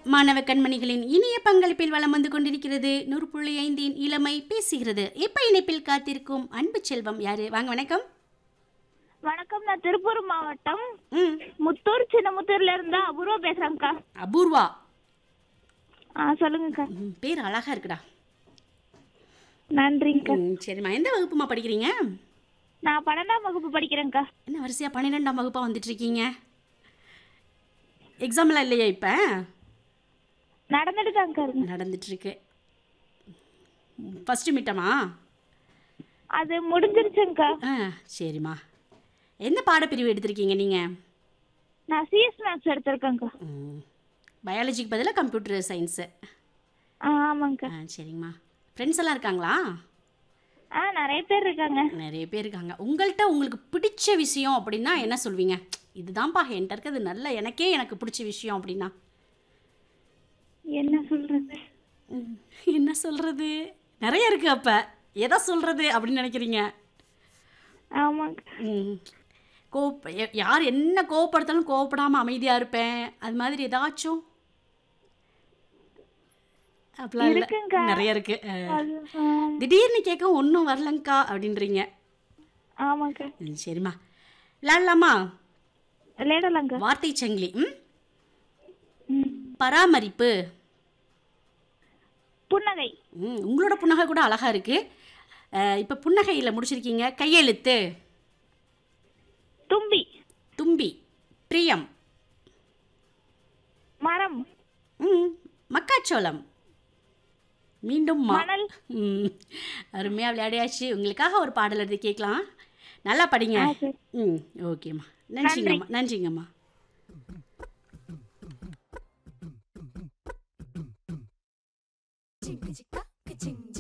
மாணவ கண்மணிகளின் இனிய பங்களிப்பில் வலம் வந்து கொண்டிருக்கிறது நூறு புள்ளி ஐந்தின் இளமை பேசுகிறது இப்ப இணைப்பில் காத்திருக்கும் அன்பு செல்வம் யாரு வாங்க வணக்கம் வணக்கம் நான் திருப்பூர் மாவட்டம் ம் முத்தூர் சின்னமுத்தூர்ல இருந்தா அபூர்வா பேசுறேங்க்கா அபூர்வா ஆ சொல்லுங்கக்கா ம், பேர் அழகா இருக்குடா நன்றிங்கக்கா ம், சரிம்மா எந்த வகுப்புமா படிக்கிறீங்க நான் பன்னெண்டாம் வகுப்பு படிக்கிறேங்க்கா என்ன வரிசையா பன்னிரெண்டாம் வகுப்பா வந்துட்டு இருக்கீங்க எக்ஸாம்லாம் இல்லையா இப்போ நடந்துட்டு தான்க்கா இருக்கு நடந்துட்டு இருக்கு ஃபஸ்ட்டு மீட்டமா அது முடிஞ்சிருச்சுங்கக்கா ஆ சரிம்மா எந்த பாடப்பிரிவு எடுத்திருக்கீங்க நீங்கள் நான் சிஎஸ் மேக்ஸ் எடுத்திருக்கேங்க்கா பயாலஜிக்கு பதிலாக கம்ப்யூட்டர் சயின்ஸு ஆ ஆமாங்கக்கா ஆ சரிங்கம்மா ஃப்ரெண்ட்ஸ் எல்லாம் இருக்காங்களா ஆ நிறைய பேர் இருக்காங்க நிறைய பேர் இருக்காங்க உங்கள்கிட்ட உங்களுக்கு பிடிச்ச விஷயம் அப்படின்னா என்ன சொல்வீங்க இதுதான்ப்பா என்கிட்ட இருக்கிறது நல்ல எனக்கே எனக்கு பிடிச்ச விஷயம் அப்படின்னா என்ன சொல்றது ம், என்ன சொல்கிறது நிறைய இருக்குது அப்போ எதை சொல்கிறது அப்படின்னு நினைக்கிறீங்க ஆமாங்க ம் கோப் ய- யார் என்ன கோவப்படுத்தாலும் கோவப்படாமல் அமைதியாக இருப்பேன் அது மாதிரி ஏதாச்சும் அப்படிலாம் இல்லை இருக்குங்கக்கா. நிறைய இருக்கு ஆ. அது ஆ, திடீர்னு கேட்க ஒன்றும் வரலங்க்கா அப்படின்றீங்க ஆமாங்கக்கா ம், சரிம்மா விளாட்லாமா விளையாடலாங்க்கா வார்த்தை சங்கிலி ம் ம். பராமரிப்பு புன்னகை ம் உங்களோட புன்னகை கூட அழகாக இருக்குது இப்போ புன்னகையில் முடிச்சிருக்கீங்க கையெழுத்து தும்பி தும்பி பிரியம் மரம் ம் மக்காச்சோளம் மீண்டும் மா மணல் ம் அருமையாக விளையாடியாச்சு உங்களுக்காக ஒரு பாடல் எடுத்து கேட்கலாம் நல்லா படிங்க ஆ, சரி. ம் ஓகேம்மா நன்றிங்கம்மா நன்றிங்கம்மா Chicka chicka, ka-ching